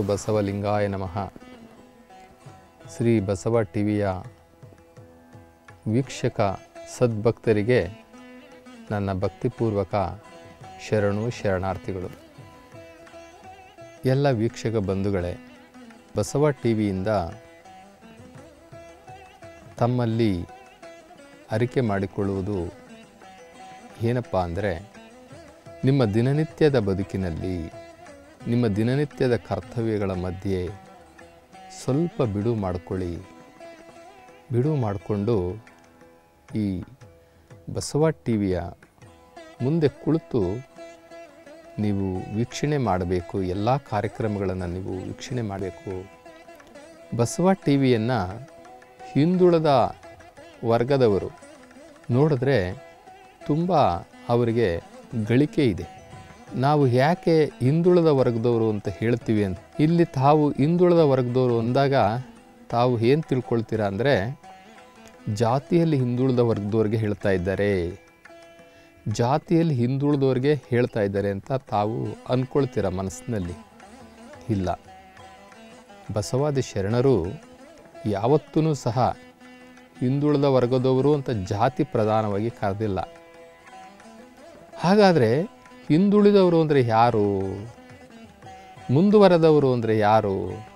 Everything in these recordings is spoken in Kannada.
ಬಸವಲಿಂಗಾಯ ನಮಃ ಶ್ರೀ ಬಸವ ಟಿವಿಯ ವೀಕ್ಷಕ ಸದ್ಭಕ್ತರಿಗೆ ನನ್ನ ಭಕ್ತಿಪೂರ್ವಕ ಶರಣು ಶರಣಾರ್ಥಿಗಳು ಎಲ್ಲ ವೀಕ್ಷಕ ಬಂಧುಗಳೇ ಬಸವ ಟಿವಿಯಿಂದ ತಮ್ಮಲ್ಲಿ ಅರಿಕೆ ಮಾಡಿಕೊಳ್ಳುವುದು ಏನಪ್ಪ ಅಂದರೆ ನಿಮ್ಮ ದಿನನಿತ್ಯದ ಬದುಕಿನಲ್ಲಿ ನಿಮ್ಮ ದಿನನಿತ್ಯದ ಕರ್ತವ್ಯಗಳ ಮಧ್ಯೆ ಸ್ವಲ್ಪ ಬಿಡುವು ಮಾಡಿಕೊಳ್ಳಿ ಬಿಡುವು ಮಾಡಿಕೊಂಡು ಈ ಬಸವ ಟಿ ವಿಯ ಮುಂದೆ ಕುಳಿತು ನೀವು ವೀಕ್ಷಣೆ ಮಾಡಬೇಕು ಎಲ್ಲ ಕಾರ್ಯಕ್ರಮಗಳನ್ನು ನೀವು ವೀಕ್ಷಣೆ ಮಾಡಬೇಕು ಬಸವ ಟಿ ವಿಯನ್ನು ಹಿಂದುಳಿದ ವರ್ಗದವರು ನೋಡಿದ್ರೆ ತುಂಬ ಅವರಿಗೆ ಗಳಿಕೆ ಇದೆ ನಾವು ಯಾಕೆ ಹಿಂದುಳಿದ ವರ್ಗದವರು ಅಂತ ಹೇಳ್ತೀವಿ ಅಂತ ಇಲ್ಲಿ ತಾವು ಹಿಂದುಳಿದ ವರ್ಗದವರು ಅಂದಾಗ ತಾವು ಏನು ತಿಳ್ಕೊಳ್ತೀರಾ ಅಂದರೆ ಜಾತಿಯಲ್ಲಿ ಹಿಂದುಳಿದ ವರ್ಗದವ್ರಿಗೆ ಹೇಳ್ತಾ ಇದ್ದಾರೆ ಜಾತಿಯಲ್ಲಿ ಹಿಂದುಳಿದವ್ರಿಗೆ ಹೇಳ್ತಾ ಇದ್ದಾರೆ ಅಂತ ತಾವು ಅಂದ್ಕೊಳ್ತೀರ ಮನಸ್ಸಿನಲ್ಲಿ ಇಲ್ಲ ಬಸವಾದಿ ಶರಣರು ಯಾವತ್ತೂ ಸಹ ಹಿಂದುಳಿದ ವರ್ಗದವರು ಅಂತ ಜಾತಿ ಪ್ರಧಾನವಾಗಿ ಕರೆದಿಲ್ಲ ಹಾಗಾದರೆ ಹಿಂದುಳಿದವರು ಅಂದರೆ ಯಾರು ಮುಂದುವರೆದವರು ಅಂದರೆ ಯಾರು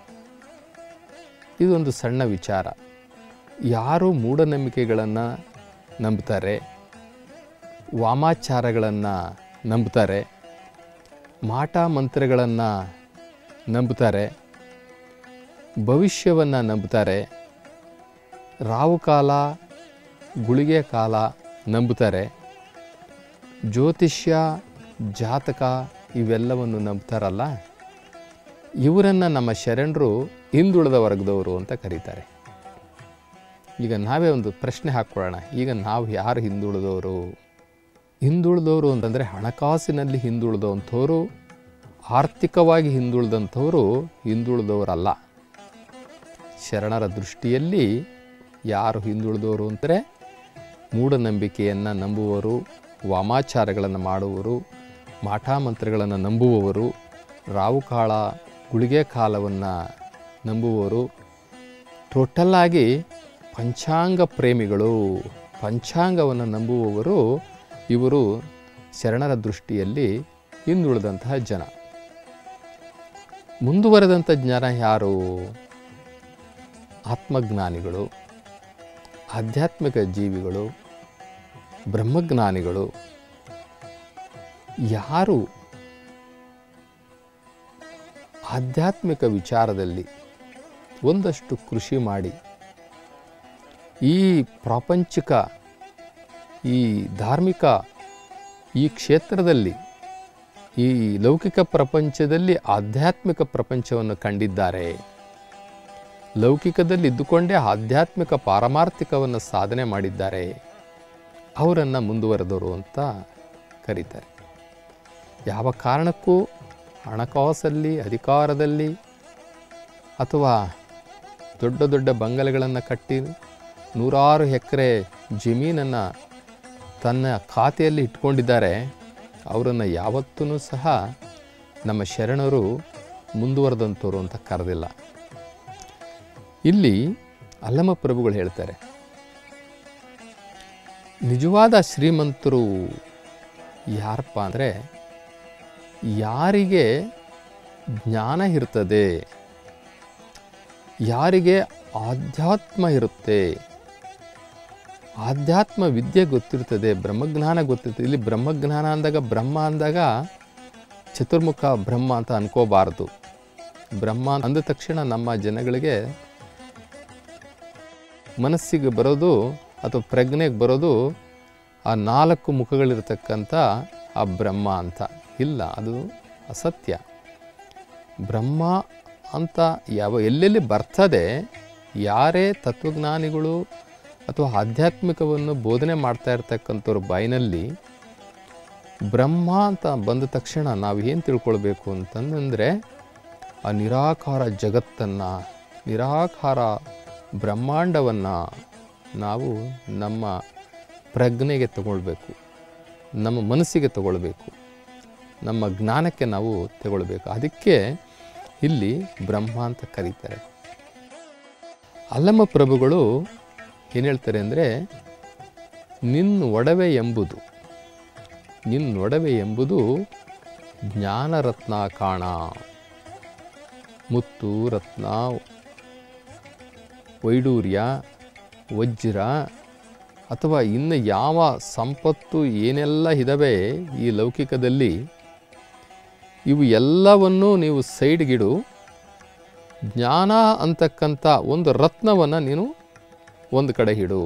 ಇದೊಂದು ಸಣ್ಣ ವಿಚಾರ ಯಾರು ಮೂಢನಂಬಿಕೆಗಳನ್ನು ನಂಬ್ತಾರೆ ವಾಮಾಚಾರಗಳನ್ನು ನಂಬ್ತಾರೆ ಮಾಟ ಮಂತ್ರಗಳನ್ನು ನಂಬ್ತಾರೆ ಭವಿಷ್ಯವನ್ನು ನಂಬ್ತಾರೆ ರಾಹುಕಾಲ ಗುಳಿಗೆ ಕಾಲ ನಂಬ್ತಾರೆ ಜ್ಯೋತಿಷ್ಯ ಜಾತಕ ಇವೆಲ್ಲವನ್ನು ನಂಬ್ತಾರಲ್ಲ ಇವರನ್ನು ನಮ್ಮ ಶರಣರು ಹಿಂದುಳಿದ ವರ್ಗದವರು ಅಂತ ಕರೀತಾರೆ ಈಗ ನಾವೇ ಒಂದು ಪ್ರಶ್ನೆ ಹಾಕ್ಕೊಳ್ಳೋಣ ಈಗ ನಾವು ಯಾರು ಹಿಂದುಳಿದವರು ಹಿಂದುಳಿದವರು ಅಂತಂದರೆ ಹಣಕಾಸಿನಲ್ಲಿ ಹಿಂದುಳಿದಂಥವರು ಆರ್ಥಿಕವಾಗಿ ಹಿಂದುಳಿದಂಥವರು ಹಿಂದುಳಿದವರಲ್ಲ ಶರಣರ ದೃಷ್ಟಿಯಲ್ಲಿ ಯಾರು ಹಿಂದುಳಿದವರು ಅಂದರೆ ಮೂಢನಂಬಿಕೆಯನ್ನು ನಂಬುವವರು ವಾಮಾಚಾರಗಳನ್ನು ಮಾಡುವವರು ಮಾಠಾಮಂತ್ರಗಳನ್ನು ನಂಬುವವರು ರಾವುಕಾಳ ಗುಳಿಗೆ ಕಾಲವನ್ನು ನಂಬುವವರು ಟೋಟಲ್ಲಾಗಿ ಪಂಚಾಂಗ ಪ್ರೇಮಿಗಳು ಪಂಚಾಂಗವನ್ನು ನಂಬುವವರು ಇವರು ಶರಣರ ದೃಷ್ಟಿಯಲ್ಲಿ ಹಿಂದುಳಿದಂತಹ ಜನ ಮುಂದುವರೆದಂಥ ಜನ ಯಾರು ಆತ್ಮಜ್ಞಾನಿಗಳು ಆಧ್ಯಾತ್ಮಿಕ ಜೀವಿಗಳು ಬ್ರಹ್ಮಜ್ಞಾನಿಗಳು ಯಾರು ಆಧ್ಯಾತ್ಮಿಕ ವಿಚಾರದಲ್ಲಿ ಒಂದಷ್ಟು ಕೃಷಿ ಮಾಡಿ ಈ ಪ್ರಾಪಂಚಿಕ ಈ ಧಾರ್ಮಿಕ ಈ ಕ್ಷೇತ್ರದಲ್ಲಿ ಈ ಲೌಕಿಕ ಪ್ರಪಂಚದಲ್ಲಿ ಆಧ್ಯಾತ್ಮಿಕ ಪ್ರಪಂಚವನ್ನು ಕಂಡಿದ್ದಾರೆ ಲೌಕಿಕದಲ್ಲಿ ಇದ್ದುಕೊಂಡೇ ಆಧ್ಯಾತ್ಮಿಕ ಪಾರಮಾರ್ಥಿಕವನ್ನು ಸಾಧನೆ ಮಾಡಿದ್ದಾರೆ ಅವರನ್ನು ಮುಂದುವರೆದವರು ಅಂತ ಕರೀತಾರೆ ಯಾವ ಕಾರಣಕ್ಕೂ ಹಣಕಾಸಲ್ಲಿ ಅಧಿಕಾರದಲ್ಲಿ ಅಥವಾ ದೊಡ್ಡ ದೊಡ್ಡ ಬಂಗಲೆಗಳನ್ನು ಕಟ್ಟಿ ನೂರಾರು ಎಕರೆ ಜಮೀನನ್ನು ತನ್ನ ಖಾತೆಯಲ್ಲಿ ಇಟ್ಕೊಂಡಿದ್ದಾರೆ ಅವರನ್ನು ಯಾವತ್ತೂ ಸಹ ನಮ್ಮ ಶರಣರು ಮುಂದುವರೆದಂಥವ್ರು ಅಂತ ಕರೆದಿಲ್ಲ ಇಲ್ಲಿ ಅಲ್ಲಮ ಪ್ರಭುಗಳು ಹೇಳ್ತಾರೆ ನಿಜವಾದ ಶ್ರೀಮಂತರು ಯಾರಪ್ಪ ಅಂದರೆ ಯಾರಿಗೆ ಜ್ಞಾನ ಇರ್ತದೆ ಯಾರಿಗೆ ಆಧ್ಯಾತ್ಮ ಇರುತ್ತೆ ಆಧ್ಯಾತ್ಮ ವಿದ್ಯೆ ಗೊತ್ತಿರ್ತದೆ ಬ್ರಹ್ಮಜ್ಞಾನ ಗೊತ್ತಿರ್ತದೆ ಇಲ್ಲಿ ಬ್ರಹ್ಮಜ್ಞಾನ ಅಂದಾಗ ಬ್ರಹ್ಮ ಅಂದಾಗ ಚತುರ್ಮುಖ ಬ್ರಹ್ಮ ಅಂತ ಅನ್ಕೋಬಾರ್ದು ಬ್ರಹ್ಮ ಅಂದ ತಕ್ಷಣ ನಮ್ಮ ಜನಗಳಿಗೆ ಮನಸ್ಸಿಗೆ ಬರೋದು ಅಥವಾ ಪ್ರಜ್ಞೆಗೆ ಬರೋದು ಆ ನಾಲ್ಕು ಮುಖಗಳಿರ್ತಕ್ಕಂಥ ಆ ಬ್ರಹ್ಮ ಅಂತ ಇಲ್ಲ ಅದು ಅಸತ್ಯ ಬ್ರಹ್ಮ ಅಂತ ಯಾವ ಎಲ್ಲೆಲ್ಲಿ ಬರ್ತದೆ ಯಾರೇ ತತ್ವಜ್ಞಾನಿಗಳು ಅಥವಾ ಆಧ್ಯಾತ್ಮಿಕವನ್ನು ಬೋಧನೆ ಮಾಡ್ತಾ ಇರ್ತಕ್ಕಂಥವ್ರ ಬಾಯಿನಲ್ಲಿ ಬ್ರಹ್ಮ ಅಂತ ಬಂದ ತಕ್ಷಣ ನಾವು ಏನು ತಿಳ್ಕೊಳ್ಬೇಕು ಅಂತಂದರೆ ಆ ನಿರಾಕಾರ ಜಗತ್ತನ್ನು ನಿರಾಕಾರ ಬ್ರಹ್ಮಾಂಡವನ್ನು ನಾವು ನಮ್ಮ ಪ್ರಜ್ಞೆಗೆ ತಗೊಳ್ಬೇಕು ನಮ್ಮ ಮನಸ್ಸಿಗೆ ತಗೊಳ್ಬೇಕು ನಮ್ಮ ಜ್ಞಾನಕ್ಕೆ ನಾವು ತಗೊಳ್ಬೇಕು ಅದಕ್ಕೆ ಇಲ್ಲಿ ಬ್ರಹ್ಮ ಅಂತ ಕರೀತಾರೆ ಅಲ್ಲಮ್ಮ ಪ್ರಭುಗಳು ಏನು ಹೇಳ್ತಾರೆ ಅಂದರೆ ನಿನ್ನ ಒಡವೆ ಎಂಬುದು ನಿನ್ನ ಒಡವೆ ಎಂಬುದು ಜ್ಞಾನರತ್ನ ಕಾಣ ಮುತ್ತು ರತ್ನ ವೈಡೂರ್ಯ ವಜ್ರ ಅಥವಾ ಇನ್ನು ಯಾವ ಸಂಪತ್ತು ಏನೆಲ್ಲ ಇದ್ದಾವೆ ಈ ಲೌಕಿಕದಲ್ಲಿ ಇವು ಎಲ್ಲವನ್ನೂ ನೀವು ಸೈಡ್ಗಿಡು ಜ್ಞಾನ ಅಂತಕ್ಕಂಥ ಒಂದು ರತ್ನವನ್ನು ನೀನು ಒಂದು ಕಡೆ ಇಡು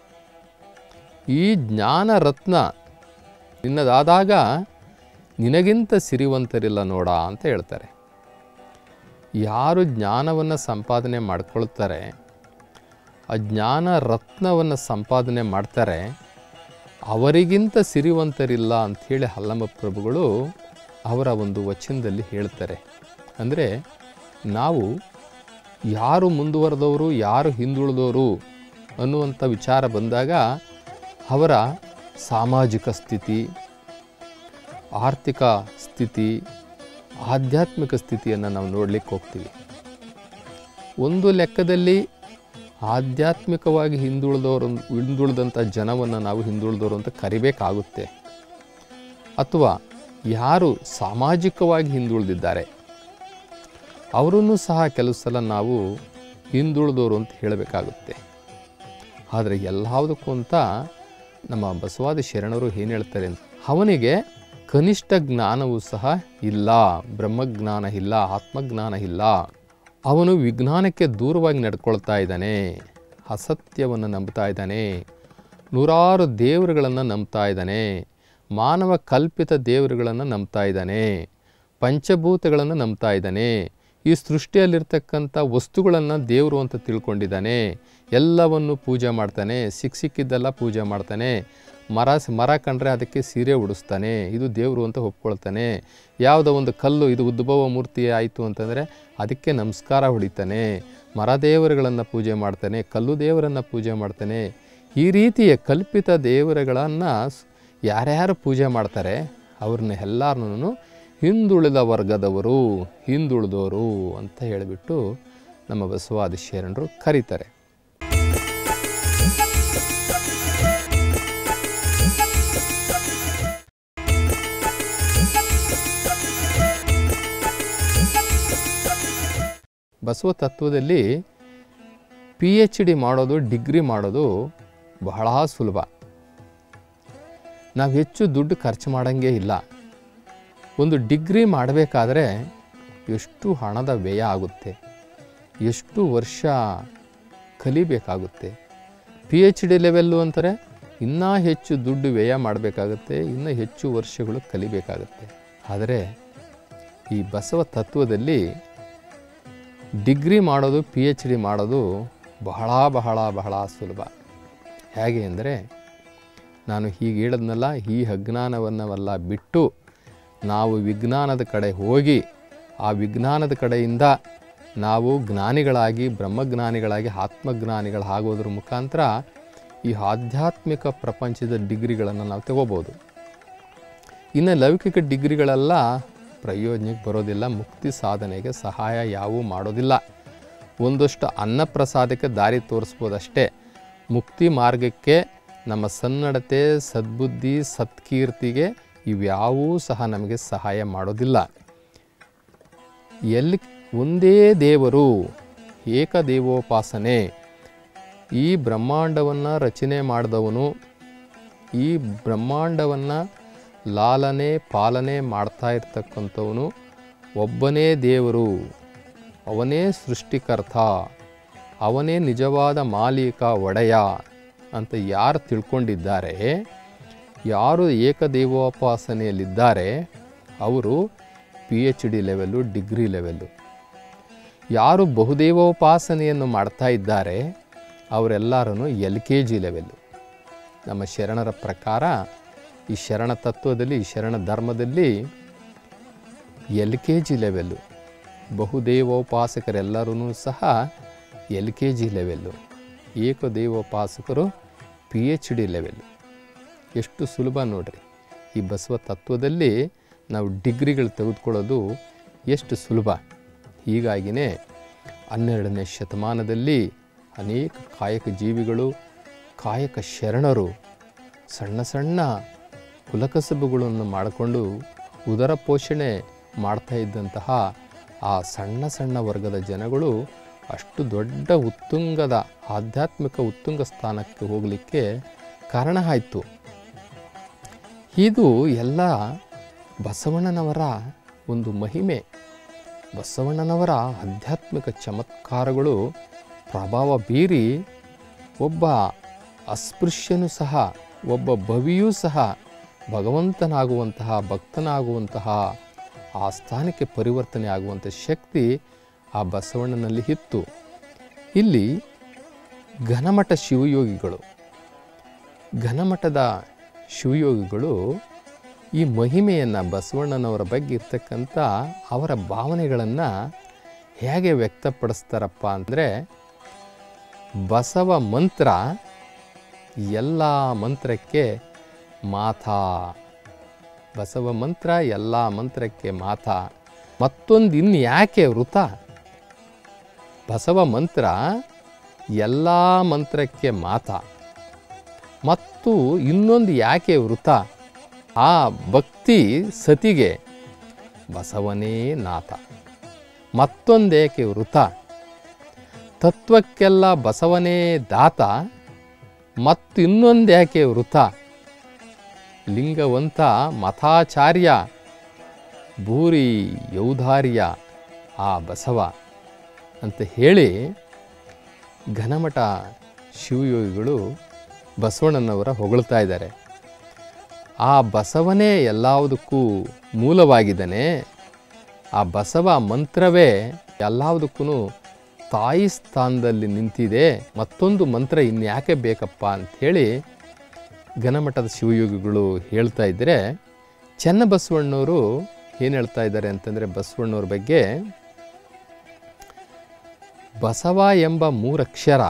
ಈ ಜ್ಞಾನ ರತ್ನ ನಿನ್ನದಾದಾಗ ನಿನಗಿಂತ ಸಿರಿವಂತರಿಲ್ಲ ನೋಡ ಅಂತ ಹೇಳ್ತಾರೆ ಯಾರು ಜ್ಞಾನವನ್ನು ಸಂಪಾದನೆ ಮಾಡ್ಕೊಳ್ತಾರೆ ಆ ಜ್ಞಾನ ರತ್ನವನ್ನು ಸಂಪಾದನೆ ಮಾಡ್ತಾರೆ ಅವರಿಗಿಂತ ಸಿರಿವಂತರಿಲ್ಲ ಅಂಥೇಳಿ ಹಲ್ಲಮ್ಮ ಪ್ರಭುಗಳು ಅವರ ಒಂದು ವಚನದಲ್ಲಿ ಹೇಳ್ತಾರೆ ಅಂದರೆ ನಾವು ಯಾರು ಮುಂದುವರೆದವರು ಯಾರು ಹಿಂದುಳಿದವರು ಅನ್ನುವಂಥ ವಿಚಾರ ಬಂದಾಗ ಅವರ ಸಾಮಾಜಿಕ ಸ್ಥಿತಿ ಆರ್ಥಿಕ ಸ್ಥಿತಿ ಆಧ್ಯಾತ್ಮಿಕ ಸ್ಥಿತಿಯನ್ನು ನಾವು ನೋಡಲಿಕ್ಕೆ ಹೋಗ್ತೀವಿ ಒಂದು ಲೆಕ್ಕದಲ್ಲಿ ಆಧ್ಯಾತ್ಮಿಕವಾಗಿ ಹಿಂದುಳಿದವರು ಹಿಂದುಳಿದಂಥ ಜನವನ್ನು ನಾವು ಹಿಂದುಳಿದವರು ಅಂತ ಕರಿಬೇಕಾಗುತ್ತೆ ಅಥವಾ ಯಾರು ಸಾಮಾಜಿಕವಾಗಿ ಹಿಂದುಳಿದಿದ್ದಾರೆ ಅವರನ್ನು ಸಹ ಕೆಲವು ಸಲ ನಾವು ಹಿಂದುಳಿದವರು ಅಂತ ಹೇಳಬೇಕಾಗುತ್ತೆ ಆದರೆ ಎಲ್ಲದಕ್ಕೂ ಅಂತ ನಮ್ಮ ಬಸವಾದಿ ಶರಣರು ಏನು ಹೇಳ್ತಾರೆ ಅಂತ ಅವನಿಗೆ ಕನಿಷ್ಠ ಜ್ಞಾನವೂ ಸಹ ಇಲ್ಲ ಬ್ರಹ್ಮಜ್ಞಾನ ಇಲ್ಲ ಆತ್ಮಜ್ಞಾನ ಇಲ್ಲ ಅವನು ವಿಜ್ಞಾನಕ್ಕೆ ದೂರವಾಗಿ ನಡ್ಕೊಳ್ತಾ ಇದ್ದಾನೆ ಅಸತ್ಯವನ್ನು ನಂಬ್ತಾ ಇದ್ದಾನೆ ನೂರಾರು ದೇವರುಗಳನ್ನು ನಂಬ್ತಾ ಇದ್ದಾನೆ ಮಾನವ ಕಲ್ಪಿತ ದೇವರುಗಳನ್ನು ನಂಬ್ತಾ ಇದ್ದಾನೆ ಪಂಚಭೂತಗಳನ್ನು ನಂಬ್ತಾ ಇದ್ದಾನೆ ಈ ಸೃಷ್ಟಿಯಲ್ಲಿರ್ತಕ್ಕಂಥ ವಸ್ತುಗಳನ್ನು ದೇವರು ಅಂತ ತಿಳ್ಕೊಂಡಿದ್ದಾನೆ ಎಲ್ಲವನ್ನು ಪೂಜೆ ಮಾಡ್ತಾನೆ ಸಿಕ್ಕ ಸಿಕ್ಕಿದ್ದೆಲ್ಲ ಪೂಜೆ ಮಾಡ್ತಾನೆ ಮರ ಮರ ಕಂಡ್ರೆ ಅದಕ್ಕೆ ಸೀರೆ ಉಡಿಸ್ತಾನೆ ಇದು ದೇವರು ಅಂತ ಒಪ್ಕೊಳ್ತಾನೆ ಯಾವುದೋ ಒಂದು ಕಲ್ಲು ಇದು ಉದ್ಭವ ಮೂರ್ತಿ ಆಯಿತು ಅಂತಂದರೆ ಅದಕ್ಕೆ ನಮಸ್ಕಾರ ಹೊಡಿತಾನೆ ಮರ ದೇವರುಗಳನ್ನು ಪೂಜೆ ಮಾಡ್ತಾನೆ ಕಲ್ಲು ದೇವರನ್ನು ಪೂಜೆ ಮಾಡ್ತಾನೆ ಈ ರೀತಿಯ ಕಲ್ಪಿತ ದೇವರುಗಳನ್ನು ಯಾರ್ಯಾರು ಪೂಜೆ ಮಾಡ್ತಾರೆ ಅವ್ರನ್ನ ಎಲ್ಲರನ್ನೂ ಹಿಂದುಳಿದ ವರ್ಗದವರು ಹಿಂದುಳಿದವರು ಅಂತ ಹೇಳಿಬಿಟ್ಟು ನಮ್ಮ ಬಸವಾದಿ ಶರಣರು ಕರೀತಾರೆ ಬಸವ ತತ್ವದಲ್ಲಿ ಪಿ ಎಚ್ ಡಿ ಮಾಡೋದು ಡಿಗ್ರಿ ಮಾಡೋದು ಬಹಳ ಸುಲಭ ನಾವು ಹೆಚ್ಚು ದುಡ್ಡು ಖರ್ಚು ಮಾಡೋಂಗೇ ಇಲ್ಲ ಒಂದು ಡಿಗ್ರಿ ಮಾಡಬೇಕಾದ್ರೆ ಎಷ್ಟು ಹಣದ ವ್ಯಯ ಆಗುತ್ತೆ ಎಷ್ಟು ವರ್ಷ ಕಲಿಬೇಕಾಗುತ್ತೆ ಪಿ ಎಚ್ ಡಿ ಲೆವೆಲ್ಲು ಅಂತಾರೆ ಇನ್ನೂ ಹೆಚ್ಚು ದುಡ್ಡು ವ್ಯಯ ಮಾಡಬೇಕಾಗುತ್ತೆ ಇನ್ನೂ ಹೆಚ್ಚು ವರ್ಷಗಳು ಕಲಿಬೇಕಾಗುತ್ತೆ ಆದರೆ ಈ ಬಸವ ತತ್ವದಲ್ಲಿ ಡಿಗ್ರಿ ಮಾಡೋದು ಪಿ ಎಚ್ ಡಿ ಮಾಡೋದು ಬಹಳ ಬಹಳ ಬಹಳ ಸುಲಭ ಹೇಗೆ ಅಂದರೆ ನಾನು ಹೀಗೆ ಹೇಳಿದ್ನಲ್ಲ ಈ ಅಜ್ಞಾನವನ್ನವೆಲ್ಲ ಬಿಟ್ಟು ನಾವು ವಿಜ್ಞಾನದ ಕಡೆ ಹೋಗಿ ಆ ವಿಜ್ಞಾನದ ಕಡೆಯಿಂದ ನಾವು ಜ್ಞಾನಿಗಳಾಗಿ ಬ್ರಹ್ಮಜ್ಞಾನಿಗಳಾಗಿ ಆತ್ಮಜ್ಞಾನಿಗಳಾಗೋದ್ರ ಮುಖಾಂತರ ಈ ಆಧ್ಯಾತ್ಮಿಕ ಪ್ರಪಂಚದ ಡಿಗ್ರಿಗಳನ್ನು ನಾವು ತಗೋಬೋದು ಇನ್ನು ಲೌಕಿಕ ಡಿಗ್ರಿಗಳೆಲ್ಲ ಪ್ರಯೋಜನಕ್ಕೆ ಬರೋದಿಲ್ಲ ಮುಕ್ತಿ ಸಾಧನೆಗೆ ಸಹಾಯ ಯಾವೂ ಮಾಡೋದಿಲ್ಲ ಒಂದಷ್ಟು ಅನ್ನಪ್ರಸಾದಕ್ಕೆ ದಾರಿ ತೋರಿಸ್ಬೋದಷ್ಟೇ ಮುಕ್ತಿ ಮಾರ್ಗಕ್ಕೆ ನಮ್ಮ ಸನ್ನಡತೆ ಸದ್ಬುದ್ಧಿ ಸತ್ಕೀರ್ತಿಗೆ ಇವ್ಯಾವೂ ಸಹ ನಮಗೆ ಸಹಾಯ ಮಾಡೋದಿಲ್ಲ ಎಲ್ಲಿ ಒಂದೇ ದೇವರು ಏಕದೇವೋಪಾಸನೆ ಈ ಬ್ರಹ್ಮಾಂಡವನ್ನು ರಚನೆ ಮಾಡಿದವನು ಈ ಬ್ರಹ್ಮಾಂಡವನ್ನು ಲಾಲನೆ ಪಾಲನೆ ಮಾಡ್ತಾ ಇರ್ತಕ್ಕಂಥವನು ಒಬ್ಬನೇ ದೇವರು ಅವನೇ ಸೃಷ್ಟಿಕರ್ತ ಅವನೇ ನಿಜವಾದ ಮಾಲೀಕ ಒಡೆಯ ಅಂತ ಯಾರು ತಿಳ್ಕೊಂಡಿದ್ದಾರೆ ಯಾರು ಏಕದೇವೋಪಾಸನೆಯಲ್ಲಿದ್ದಾರೆ ಅವರು P H D level degree level ಯಾರು ಬಹುದೇವೋಪಾಸನೆಯನ್ನು ಮಾಡ್ತಾ ಇದ್ದಾರೆ ಅವರೆಲ್ಲರೂ ಎಲ್ ಕೆ ಜಿ ಲೆವೆಲ್ಲು ನಮ್ಮ ಶರಣರ ಪ್ರಕಾರ ಈ ಶರಣ ತತ್ವದಲ್ಲಿ ಈ ಶರಣ ಧರ್ಮದಲ್ಲಿ ಎಲ್ ಕೆ ಜಿ ಲೆವೆಲ್ಲು ಬಹುದೇವೋಪಾಸಕರೆಲ್ಲರೂ ಸಹ ಎಲ್ ಕೆ ಜಿ ಲೆವೆಲ್ಲು ಏಕದೇವೋಪಾಸಕರು ಪಿ ಎಚ್ ಡಿ ಲೆವೆಲ್ಲು ಎಷ್ಟು ಸುಲಭ ನೋಡ್ರಿ ಈ ಬಸವ ತತ್ವದಲ್ಲಿ ನಾವು ಡಿಗ್ರಿಗಳು ತೆಗೆದುಕೊಳ್ಳೋದು ಎಷ್ಟು ಸುಲಭ ಹೀಗಾಗಿಯೇ ಹನ್ನೆರಡನೇ ಶತಮಾನದಲ್ಲಿ ಅನೇಕ ಕಾಯಕ ಜೀವಿಗಳು ಕಾಯಕ ಶರಣರು ಸಣ್ಣ ಸಣ್ಣ ಕುಲಕಸಬುಗಳನ್ನು ಮಾಡಿಕೊಂಡು ಉದರ ಪೋಷಣೆ ಮಾಡ್ತಾ ಇದ್ದಂತಹ ಆ ಸಣ್ಣ ಸಣ್ಣ ವರ್ಗದ ಜನಗಳು ಅಷ್ಟು ದೊಡ್ಡ ಉತ್ತುಂಗದ ಆಧ್ಯಾತ್ಮಿಕ ಉತ್ತುಂಗ ಸ್ಥಾನಕ್ಕೆ ಹೋಗಲಿಕ್ಕೆ ಕಾರಣ ಆಯಿತು ಇದು ಎಲ್ಲ ಬಸವಣ್ಣನವರ ಒಂದು ಮಹಿಮೆ ಬಸವಣ್ಣನವರ ಆಧ್ಯಾತ್ಮಿಕ ಚಮತ್ಕಾರಗಳು ಪ್ರಭಾವ ಬೀರಿ ಒಬ್ಬ ಅಸ್ಪೃಶ್ಯನೂ ಸಹ ಒಬ್ಬ ಭವಿಯೂ ಸಹ ಭಗವಂತನಾಗುವಂತಹ ಭಕ್ತನಾಗುವಂತಹ ಆ ಸ್ಥಾನಕ್ಕೆ ಪರಿವರ್ತನೆ ಆಗುವಂಥ ಶಕ್ತಿ ಆ ಬಸವಣ್ಣನಲ್ಲಿ ಇತ್ತು ಇಲ್ಲಿ ಘನಮಠ ಶಿವಯೋಗಿಗಳು ಘನಮಠದ ಶಿವಯೋಗಿಗಳು ಈ ಮಹಿಮೆಯನ್ನು ಬಸವಣ್ಣನವರ ಬಗ್ಗೆ ಇರ್ತಕ್ಕಂಥ ಅವರ ಭಾವನೆಗಳನ್ನು ಹೇಗೆ ವ್ಯಕ್ತಪಡಿಸ್ತಾರಪ್ಪ ಅಂದರೆ ಬಸವ ಮಂತ್ರ ಎಲ್ಲ ಮಂತ್ರಕ್ಕೆ ಮಾತಾ ಬಸವ ಮಂತ್ರ ಎಲ್ಲ ಮಂತ್ರಕ್ಕೆ ಮಾತಾ ಮತ್ತೊಂದು ಇನ್ನು ಯಾಕೆ ವೃತ ಬಸವ ಮಂತ್ರ ಎಲ್ಲ ಮಂತ್ರಕ್ಕೆ ಮಾತಾ ಮತ್ತು ಇನ್ನೊಂದು ಯಾಕೆ ವೃತ ಆ ಭಕ್ತಿ ಸತಿಗೆ ಬಸವನೇ ನಾಥ ಮತ್ತೊಂದೇಕೆ ವೃತ ತತ್ವಕ್ಕೆಲ್ಲ ಬಸವನೇ ದಾತ ಮತ್ತು ಇನ್ನೊಂದ್ಯಾಕೆ ವೃತ ಲಿಂಗವಂತ ಮತಾಚಾರ್ಯ ಭೂರಿ ಯೌಧಾರ್ಯ ಆ ಬಸವ ಅಂತ ಹೇಳಿ ಘನಮಠ ಶಿವಯೋಗಿಗಳು ಬಸವಣ್ಣನವರ ಹೊಗಳ್ತಾ ಇದ್ದಾರೆ ಆ ಬಸವನೇ ಎಲ್ಲವುದಕ್ಕೂ ಮೂಲವಾಗಿದ್ದಾನೆ ಆ ಬಸವ ಮಂತ್ರವೇ ಎಲ್ಲವುದಕ್ಕೂ ತಾಯಿ ಸ್ಥಾನದಲ್ಲಿ ನಿಂತಿದೆ ಮತ್ತೊಂದು ಮಂತ್ರ ಇನ್ಯಾಕೆ ಬೇಕಪ್ಪ ಅಂಥೇಳಿ ಘನಮಠದ ಶಿವಯೋಗಿಗಳು ಹೇಳ್ತಾ ಇದ್ದರೆ ಚನ್ನಬಸವಣ್ಣವರು ಏನು ಹೇಳ್ತಾ ಇದ್ದಾರೆ ಅಂತಂದರೆ ಬಸವಣ್ಣವ್ರ ಬಗ್ಗೆ ಬಸವ ಎಂಬ ಮೂರಕ್ಷರ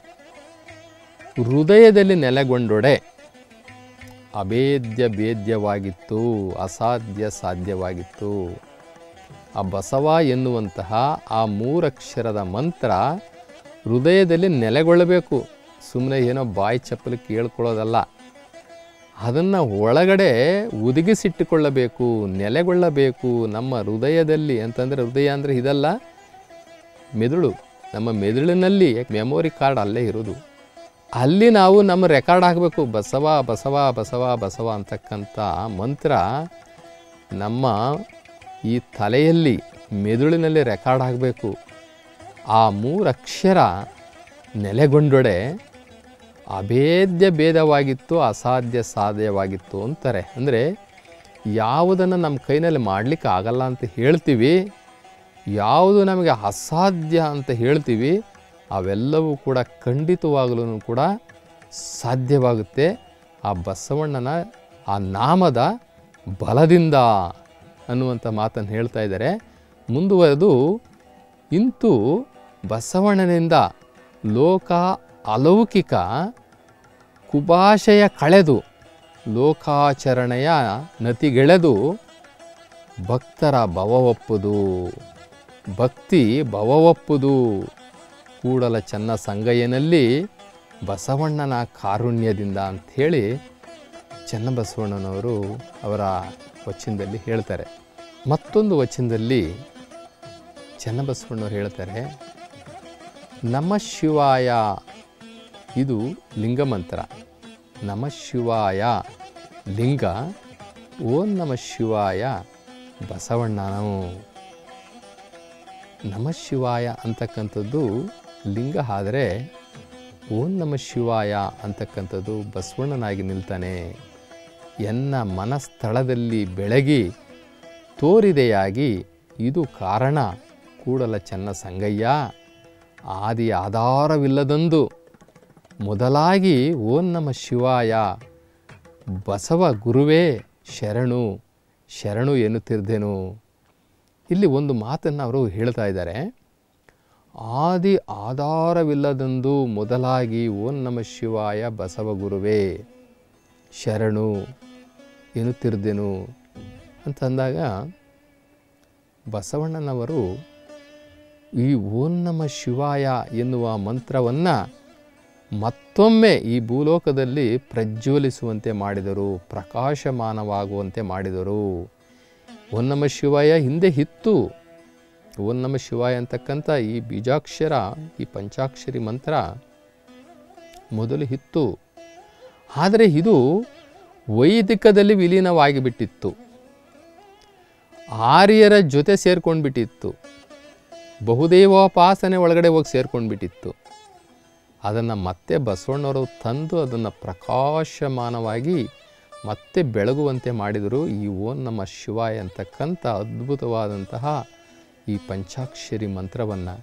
ಹೃದಯದಲ್ಲಿ ನೆಲೆಗೊಂಡೊಡೆ ಅಭೇದ್ಯ ಭೇದ್ಯವಾಗಿತ್ತು ಅಸಾಧ್ಯ ಸಾಧ್ಯವಾಗಿತ್ತು ಆ ಬಸವ ಎನ್ನುವಂತಹ ಆ ಮೂರಕ್ಷರದ ಮಂತ್ರ ಹೃದಯದಲ್ಲಿ ನೆಲೆಗೊಳ್ಳಬೇಕು ಸುಮ್ಮನೆ ಏನೋ ಬಾಯಿ ಚಪ್ಪಲಿ ಕೇಳ್ಕೊಳ್ಳೋದಲ್ಲ ಅದನ್ನು ಒಳಗಡೆ ಒದಗಿಸಿಟ್ಟುಕೊಳ್ಳಬೇಕು ನೆಲೆಗೊಳ್ಳಬೇಕು ನಮ್ಮ ಹೃದಯದಲ್ಲಿ ಅಂತಂದರೆ ಹೃದಯ ಅಂದರೆ ಇದಲ್ಲ ಮೆದುಳು ನಮ್ಮ ಮೆದುಳಿನಲ್ಲಿ ಮೆಮೊರಿ ಕಾರ್ಡ್ ಅಲ್ಲೇ ಇರೋದು ಅಲ್ಲಿ ನಾವು ನಮ್ಮ ರೆಕಾರ್ಡ್ ಆಗಬೇಕು ಬಸವ ಬಸವ ಬಸವ ಬಸವ ಅಂತಕ್ಕಂಥ ಮಂತ್ರ ನಮ್ಮ ಈ ತಲೆಯಲ್ಲಿ ಮೆದುಳಿನಲ್ಲಿ ರೆಕಾರ್ಡ್ ಆಗಬೇಕು ಆ ಮೂರು ಅಕ್ಷರ ನೆಲೆಗೊಂಡೊಡೆ ಅಭೇದ್ಯ ಭೇದವಾಗಿತ್ತು ಅಸಾಧ್ಯ ಸಾಧ್ಯವಾಗಿತ್ತು ಅಂತಾರೆ ಅಂದರೆ ಯಾವುದನ್ನು ನಮ್ಮ ಕೈನಲ್ಲಿ ಮಾಡಲಿಕ್ಕೆ ಆಗಲ್ಲ ಅಂತ ಹೇಳ್ತೀವಿ ಯಾವುದು ನಮಗೆ ಅಸಾಧ್ಯ ಅಂತ ಹೇಳ್ತೀವಿ ಅವೆಲ್ಲವೂ ಕೂಡ ಖಂಡಿತವಾಗಲೂ ಕೂಡ ಸಾಧ್ಯವಾಗುತ್ತೆ ಆ ಬಸವಣ್ಣನ ಆ ನಾಮದ ಬಲದಿಂದ ಅನ್ನುವಂಥ ಮಾತನ್ನು ಹೇಳ್ತಾ ಇದ್ದಾರೆ ಮುಂದುವರೆದು ಇಂತು ಬಸವಣ್ಣನಿಂದ ಲೋಕ ಅಲೌಕಿಕ ಕುಭಾಷೆಯ ಕಳೆದು ಲೋಕಾಚರಣೆಯ ನತಿಗೆಳೆದು ಭಕ್ತರ ಭವವಪ್ಪುದು ಭಕ್ತಿ ಭವವಪ್ಪುದು ಕೂಡಲ ಚನ್ನ ಸಂಗಯ್ಯನಲ್ಲಿ ಬಸವಣ್ಣನ ಕಾರುಣ್ಯದಿಂದ ಅಂಥೇಳಿ ಚನ್ನಬಸವಣ್ಣನವರು ಅವರ ವಚನದಲ್ಲಿ ಹೇಳ್ತಾರೆ ಮತ್ತೊಂದು ವಚನದಲ್ಲಿ ಚನ್ನಬಸವಣ್ಣವ್ರು ಹೇಳ್ತಾರೆ ನಮ ಶಿವಾಯ ಇದು ಲಿಂಗಮಂತ್ರ ನಮ ಶಿವಾಯ ಲಿಂಗ ಓಂ ನಮ ಶಿವಾಯ ಬಸವಣ್ಣನವು ನಮ ಶಿವಾಯ ಅಂತಕ್ಕಂಥದ್ದು ಲಿಂಗ ಆದರೆ ಓಂ ನಮ ಶಿವಾಯ ಅಂತಕ್ಕಂಥದ್ದು ಬಸವಣ್ಣನಾಗಿ ನಿಲ್ತಾನೆ ಎನ್ನ ಮನಸ್ಥಳದಲ್ಲಿ ಬೆಳಗಿ ತೋರಿದೆಯಾಗಿ ಇದು ಕಾರಣ ಕೂಡಲ ಚೆನ್ನ ಸಂಗಯ್ಯ ಆದಿ ಆಧಾರವಿಲ್ಲದಂದು ಮೊದಲಾಗಿ ಓಂ ನಮ ಶಿವಾಯ ಬಸವ ಗುರುವೇ ಶರಣು ಶರಣು ಎನ್ನುತ್ತಿರ್ದೆನು ಇಲ್ಲಿ ಒಂದು ಮಾತನ್ನು ಅವರು ಹೇಳ್ತಾ ಇದ್ದಾರೆ ಆದಿ ಆಧಾರವಿಲ್ಲದಂದು ಮೊದಲಾಗಿ ಓಂ ನಮ ಶಿವಾಯ ಬಸವ ಗುರುವೇ ಶರಣು ಎನ್ನುತ್ತಿರ್ದೆನು ಅಂತಂದಾಗ ಬಸವಣ್ಣನವರು ಈ ಓಂ ನಮ ಶಿವಾಯ ಎನ್ನುವ ಮಂತ್ರವನ್ನು ಮತ್ತೊಮ್ಮೆ ಈ ಭೂಲೋಕದಲ್ಲಿ ಪ್ರಜ್ವಲಿಸುವಂತೆ ಮಾಡಿದರು ಪ್ರಕಾಶಮಾನವಾಗುವಂತೆ ಮಾಡಿದರು ಓಂ ನಮ ಶಿವಾಯ ಹಿಂದೆ ಇತ್ತು ಓಂ ನಮ ಶಿವಾಯ ಅಂತಕ್ಕಂಥ ಈ ಬೀಜಾಕ್ಷರ ಈ ಪಂಚಾಕ್ಷರಿ ಮಂತ್ರ ಮೊದಲು ಇತ್ತು ಆದರೆ ಇದು ವೈದಿಕದಲ್ಲಿ ವಿಲೀನವಾಗಿ ಬಿಟ್ಟಿತ್ತು ಆರ್ಯರ ಜೊತೆ ಸೇರ್ಕೊಂಡು ಬಿಟ್ಟಿತ್ತು ಬಹುದೇವೋಪಾಸನೆ ಒಳಗಡೆ ಹೋಗಿ ಸೇರ್ಕೊಂಡು ಬಿಟ್ಟಿತ್ತು ಅದನ್ನು ಮತ್ತೆ ಬಸವಣ್ಣವರು ತಂದು ಅದನ್ನು ಪ್ರಕಾಶಮಾನವಾಗಿ ಮತ್ತೆ ಬೆಳಗುವಂತೆ ಮಾಡಿದರು ಈ ಓಂ ನಮ್ಮ ಶಿವಾಯ ಅಂತಕ್ಕಂಥ ಅದ್ಭುತವಾದಂತಹ ಈ ಪಂಚಾಕ್ಷರಿ ಮಂತ್ರವನ್ನು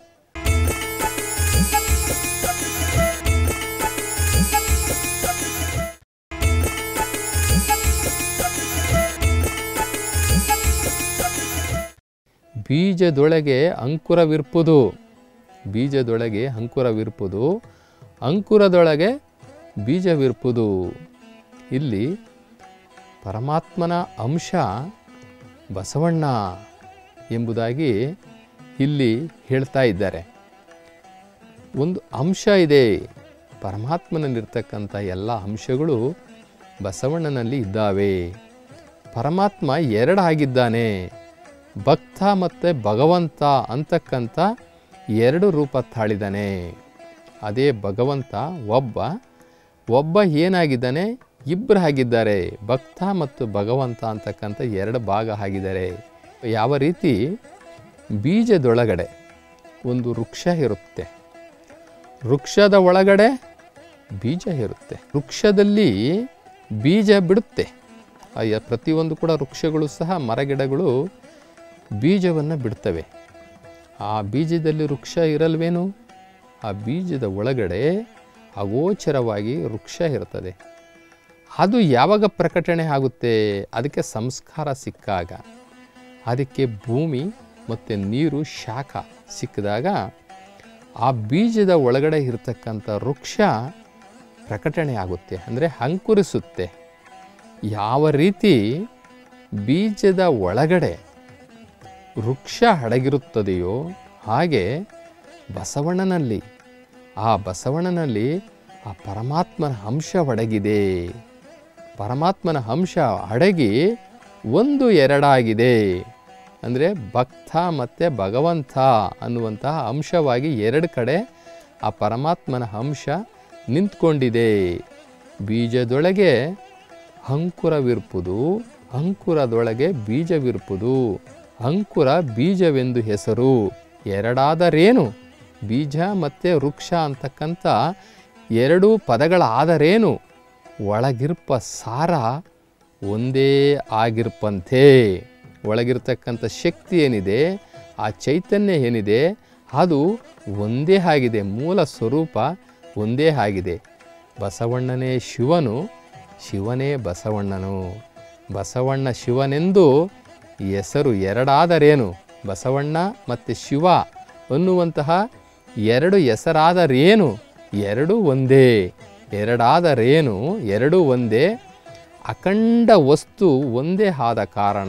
ಬೀಜದೊಳಗೆ ಅಂಕುರವಿರ್ಪುದು ಬೀಜದೊಳಗೆ ಅಂಕುರವಿರ್ಪುದು ಅಂಕುರದೊಳಗೆ ಬೀಜವಿರ್ಪುದು ಇಲ್ಲಿ ಪರಮಾತ್ಮನ ಅಂಶ ಬಸವಣ್ಣ ಎಂಬುದಾಗಿ ಇಲ್ಲಿ ಹೇಳ್ತಾ ಇದ್ದಾರೆ ಒಂದು ಅಂಶ ಇದೆ ಪರಮಾತ್ಮನಲ್ಲಿರ್ತಕ್ಕಂಥ ಎಲ್ಲ ಅಂಶಗಳು ಬಸವಣ್ಣನಲ್ಲಿ ಇದ್ದಾವೆ ಪರಮಾತ್ಮ ಎರಡಾಗಿದ್ದಾನೆ ಭಕ್ತ ಮತ್ತು ಭಗವಂತ ಅಂತಕ್ಕಂಥ ಎರಡು ರೂಪ ತಾಳಿದ್ದಾನೆ ಅದೇ ಭಗವಂತ ಒಬ್ಬ ಒಬ್ಬ ಏನಾಗಿದ್ದಾನೆ ಇಬ್ಬರು ಆಗಿದ್ದಾರೆ ಭಕ್ತ ಮತ್ತು ಭಗವಂತ ಅಂತಕ್ಕಂಥ ಎರಡು ಭಾಗ ಆಗಿದ್ದಾರೆ ಯಾವ ರೀತಿ ಬೀಜದೊಳಗಡೆ ಒಂದು ವೃಕ್ಷ ಇರುತ್ತೆ ವೃಕ್ಷದ ಒಳಗಡೆ ಬೀಜ ಇರುತ್ತೆ ವೃಕ್ಷದಲ್ಲಿ ಬೀಜ ಬಿಡುತ್ತೆ ಆ ಯ- ಪ್ರತಿಯೊಂದು ಕೂಡ ವೃಕ್ಷಗಳು ಸಹ ಮರಗಿಡಗಳು ಬೀಜವನ್ನು ಬಿಡ್ತವೆ ಆ ಬೀಜದಲ್ಲಿ ವೃಕ್ಷ ಇರಲ್ವೇನು ಆ ಬೀಜದ ಒಳಗಡೆ ಅಗೋಚರವಾಗಿ ವೃಕ್ಷ ಇರ್ತದೆ ಅದು ಯಾವಾಗ ಪ್ರಕಟಣೆ ಆಗುತ್ತೆ ಅದಕ್ಕೆ ಸಂಸ್ಕಾರ ಸಿಕ್ಕಾಗ ಅದಕ್ಕೆ ಭೂಮಿ ಮತ್ತು ನೀರು ಶಾಖ ಸಿಕ್ಕಿದಾಗ ಆ ಬೀಜದ ಒಳಗಡೆ ಇರತಕ್ಕಂಥ ವೃಕ್ಷ ಪ್ರಕಟಣೆ ಆಗುತ್ತೆ ಅಂದರೆ ಅಂಕುರಿಸುತ್ತೆ ಯಾವ ರೀತಿ ಬೀಜದ ಒಳಗಡೆ ವೃಕ್ಷ ಅಡಗಿರುತ್ತದೆಯೋ ಹಾಗೆ ಬಸವಣ್ಣನಲ್ಲಿ ಆ ಬಸವಣ್ಣನಲ್ಲಿ ಆ ಪರಮಾತ್ಮನ ಅಂಶ ಒಡಗಿದೆ ಪರಮಾತ್ಮನ ಅಂಶ ಅಡಗಿ ಒಂದು ಎರಡಾಗಿದೆ ಅಂದರೆ ಭಕ್ತ ಮತ್ತು ಭಗವಂತ ಅನ್ನುವಂತಹ ಅಂಶವಾಗಿ ಎರಡು ಕಡೆ ಆ ಪರಮಾತ್ಮನ ಅಂಶ ನಿಂತ್ಕೊಂಡಿದೆ ಬೀಜದೊಳಗೆ ಅಂಕುರವಿರ್ಪುದು ಅಂಕುರದೊಳಗೆ ಬೀಜವಿರ್ಪುದು ಅಂಕುರ ಬೀಜವೆಂದು ಹೆಸರು ಎರಡಾದರೇನು ಬೀಜ ಮತ್ತು ವೃಕ್ಷ ಅಂತಕ್ಕಂಥ ಎರಡೂ ಪದಗಳಾದರೇನು ಒಳಗಿರ್ಪ ಸಾರ ಒಂದೇ ಆಗಿರ್ಪಂತೆ ಒಳಗಿರ್ತಕ್ಕಂಥ ಶಕ್ತಿ ಏನಿದೆ ಆ ಚೈತನ್ಯ ಏನಿದೆ ಅದು ಒಂದೇ ಆಗಿದೆ ಮೂಲ ಸ್ವರೂಪ ಒಂದೇ ಆಗಿದೆ ಬಸವಣ್ಣನೇ ಶಿವನು ಶಿವನೇ ಬಸವಣ್ಣನು ಬಸವಣ್ಣ ಶಿವನೆಂದು ಹೆಸರು ಎರಡಾದರೇನು ಬಸವಣ್ಣ ಮತ್ತು ಶಿವ ಅನ್ನುವಂತಹ ಎರಡು ಹೆಸರಾದರೇನು ಎರಡೂ ಒಂದೇ ಎರಡಾದರೇನು ಎರಡೂ ಒಂದೇ ಅಖಂಡ ವಸ್ತು ಒಂದೇ ಆದ ಕಾರಣ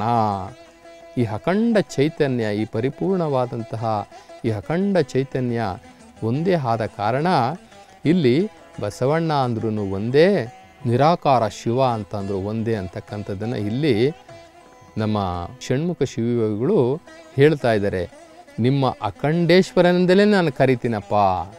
ಈ ಅಖಂಡ ಚೈತನ್ಯ ಈ ಪರಿಪೂರ್ಣವಾದಂತಹ ಈ ಅಖಂಡ ಚೈತನ್ಯ ಒಂದೇ ಆದ ಕಾರಣ ಇಲ್ಲಿ ಬಸವಣ್ಣ ಅಂದ್ರೂ ಒಂದೇ ನಿರಾಕಾರ ಶಿವ ಅಂತಂದ್ರು ಒಂದೇ ಅಂತಕ್ಕಂಥದ್ದನ್ನು ಇಲ್ಲಿ ನಮ್ಮ ಷಣ್ಮುಖ ಶಿವಯೋಗಿಗಳು ಹೇಳ್ತಾ ಇದ್ದಾರೆ ನಿಮ್ಮ ಅಖಂಡೇಶ್ವರನಿಂದಲೇ ನಾನು ಕರಿತೀನಪ್ಪ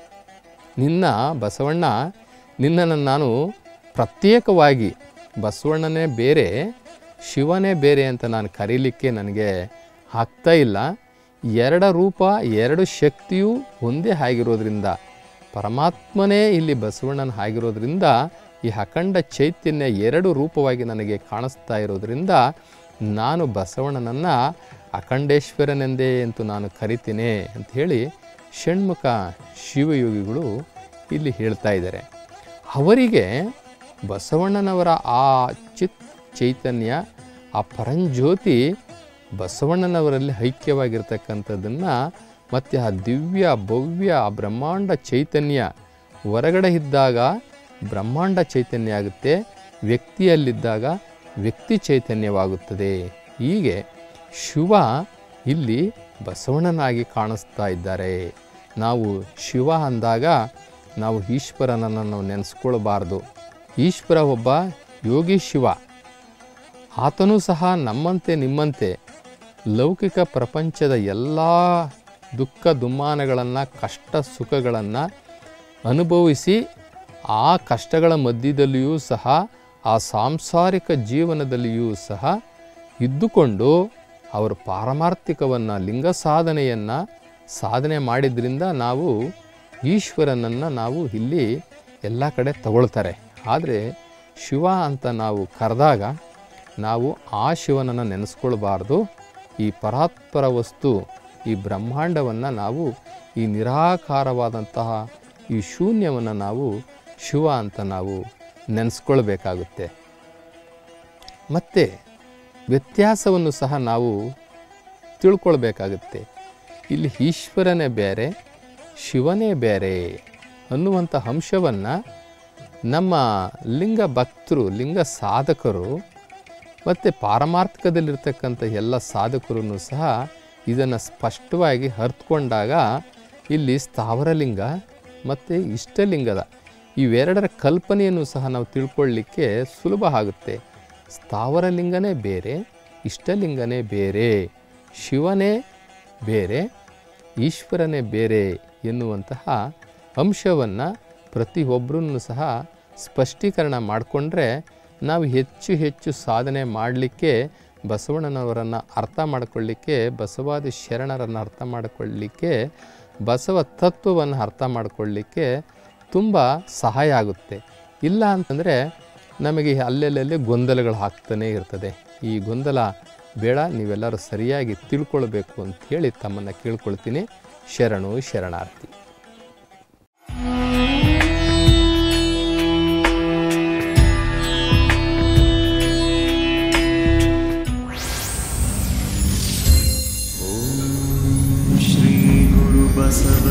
ನಿನ್ನ ಬಸವಣ್ಣ ನಿನ್ನನ್ನು ನಾನು ಪ್ರತ್ಯೇಕವಾಗಿ ಬಸವಣ್ಣನೇ ಬೇರೆ ಶಿವನೇ ಬೇರೆ ಅಂತ ನಾನು ಕರೀಲಿಕ್ಕೆ ನನಗೆ ಆಗ್ತಾ ಇಲ್ಲ ಎರಡ ರೂಪ ಎರಡು ಶಕ್ತಿಯೂ ಒಂದೇ ಆಗಿರೋದ್ರಿಂದ ಪರಮಾತ್ಮನೇ ಇಲ್ಲಿ ಬಸವಣ್ಣನ ಆಗಿರೋದ್ರಿಂದ ಈ ಅಖಂಡ ಚೈತನ್ಯ ಎರಡು ರೂಪವಾಗಿ ನನಗೆ ಕಾಣಿಸ್ತಾ ಇರೋದ್ರಿಂದ ನಾನು ಬಸವಣ್ಣನನ್ನು ಅಖಂಡೇಶ್ವರನೆಂದೇ ಅಂತೂ ನಾನು ಕರಿತೀನಿ ಅಂತ ಹೇಳಿ ಷಣ್ಮುಖ ಶಿವಯೋಗಿಗಳು ಇಲ್ಲಿ ಹೇಳ್ತಾ ಇದ್ದಾರೆ ಅವರಿಗೆ ಬಸವಣ್ಣನವರ ಆ ಚಿತ್ ಚೈತನ್ಯ ಆ ಪರಂಜ್ಯೋತಿ ಬಸವಣ್ಣನವರಲ್ಲಿ ಐಕ್ಯವಾಗಿರ್ತಕ್ಕಂಥದ್ದನ್ನು ಮತ್ತು ಆ ದಿವ್ಯ ಭವ್ಯ ಆ ಬ್ರಹ್ಮಾಂಡ ಚೈತನ್ಯ ಹೊರಗಡೆ ಇದ್ದಾಗ ಬ್ರಹ್ಮಾಂಡ ಚೈತನ್ಯ ಆಗುತ್ತೆ ವ್ಯಕ್ತಿಯಲ್ಲಿದ್ದಾಗ ವ್ಯಕ್ತಿ ಚೈತನ್ಯವಾಗುತ್ತದೆ ಹೀಗೆ ಶಿವ ಇಲ್ಲಿ ಬಸವಣ್ಣನಾಗಿ ಕಾಣಿಸ್ತಾ ಇದ್ದಾರೆ ನಾವು ಶಿವ ಅಂದಾಗ ನಾವು ಈಶ್ವರನನ್ನು ನಾವು ನೆನೆಸ್ಕೊಳ್ಬಾರ್ದು ಈಶ್ವರ ಒಬ್ಬ ಯೋಗಿ ಶಿವ ಆತನೂ ಸಹ ನಮ್ಮಂತೆ ನಿಮ್ಮಂತೆ ಲೌಕಿಕ ಪ್ರಪಂಚದ ಎಲ್ಲ ದುಃಖ ದುಮ್ಮಾನಗಳನ್ನು ಕಷ್ಟ ಸುಖಗಳನ್ನು ಅನುಭವಿಸಿ ಆ ಕಷ್ಟಗಳ ಮಧ್ಯದಲ್ಲಿಯೂ ಸಹ ಆ ಸಾಂಸಾರಿಕ ಜೀವನದಲ್ಲಿಯೂ ಸಹ ಇದ್ದುಕೊಂಡು ಅವರು ಪಾರಮಾರ್ಥಿಕವನ್ನು ಲಿಂಗ ಸಾಧನೆಯನ್ನು ಸಾಧನೆ ಮಾಡಿದ್ರಿಂದ ನಾವು ಈಶ್ವರನನ್ನು ನಾವು ಇಲ್ಲಿ ಎಲ್ಲ ಕಡೆ ತಗೊಳ್ತಾರೆ ಆದರೆ ಶಿವ ಅಂತ ನಾವು ಕರೆದಾಗ ನಾವು ಆ ಶಿವನನ್ನು ನೆನೆಸ್ಕೊಳ್ಬಾರ್ದು ಈ ಪರಾತ್ಪರ ವಸ್ತು ಈ ಬ್ರಹ್ಮಾಂಡವನ್ನು ನಾವು ಈ ನಿರಾಕಾರವಾದಂತಹ ಈ ಶೂನ್ಯವನ್ನು ನಾವು ಶಿವ ಅಂತ ನಾವು ನೆನೆಸ್ಕೊಳ್ಬೇಕಾಗುತ್ತೆ ಮತ್ತು ವ್ಯತ್ಯಾಸವನ್ನು ಸಹ ನಾವು ತಿಳ್ಕೊಳ್ಬೇಕಾಗುತ್ತೆ ಇಲ್ಲಿ ಈಶ್ವರನೇ ಬೇರೆ ಶಿವನೇ ಬೇರೆ ಅನ್ನುವಂಥ ಅಂಶವನ್ನು ನಮ್ಮ ಲಿಂಗ ಭಕ್ತರು ಲಿಂಗ ಸಾಧಕರು ಮತ್ತು ಪಾರಮಾರ್ಥಿಕದಲ್ಲಿರ್ತಕ್ಕಂಥ ಎಲ್ಲ ಸಾಧಕರೂ ಸಹ ಇದನ್ನು ಸ್ಪಷ್ಟವಾಗಿ ಅರ್ಥಕೊಂಡಾಗ ಇಲ್ಲಿ ಸ್ಥಾವರಲಿಂಗ ಮತ್ತು ಇಷ್ಟಲಿಂಗದ ಇವೆರಡರ ಕಲ್ಪನೆಯನ್ನು ಸಹ ನಾವು ತಿಳ್ಕೊಳ್ಳಿಕ್ಕೆ ಸುಲಭ ಆಗುತ್ತೆ ಸ್ಥಾವರಲಿಂಗನೇ ಬೇರೆ ಇಷ್ಟಲಿಂಗನೇ ಬೇರೆ ಶಿವನೇ ಬೇರೆ ಈಶ್ವರನೇ ಬೇರೆ ಎನ್ನುವಂತಹ ಅಂಶವನ್ನು ಪ್ರತಿಯೊಬ್ಬರೂ ಸಹ ಸ್ಪಷ್ಟೀಕರಣ ಮಾಡಿಕೊಂಡ್ರೆ ನಾವು ಹೆಚ್ಚು ಹೆಚ್ಚು ಸಾಧನೆ ಮಾಡಲಿಕ್ಕೆ ಬಸವಣ್ಣನವರನ್ನು ಅರ್ಥ ಮಾಡಿಕೊಳ್ಳಿಕ್ಕೆ ಬಸವಾದಿ ಶರಣರನ್ನು ಅರ್ಥ ಮಾಡಿಕೊಳ್ಳಿಕ್ಕೆ ಬಸವ ತತ್ವವನ್ನು ಅರ್ಥ ಮಾಡಿಕೊಳ್ಳಿಕ್ಕೆ ತುಂಬ ಸಹಾಯ ಆಗುತ್ತೆ ಇಲ್ಲ ಅಂತಂದರೆ ನಮಗೆ ಅಲ್ಲೆಲ್ಲೇ ಗೊಂದಲಗಳು ಆಗ್ತಾನೇ ಇರ್ತದೆ ಈ ಗೊಂದಲ ಬೇಡ ನೀವೆಲ್ಲರೂ ಸರಿಯಾಗಿ ತಿಳ್ಕೊಳ್ಬೇಕು ಅಂಥೇಳಿ ತಮ್ಮನ್ನು ಕೇಳ್ಕೊಳ್ತೀನಿ ಶರಣು ಶರಣಾರ್ಥಿ श्रीगुरुबसव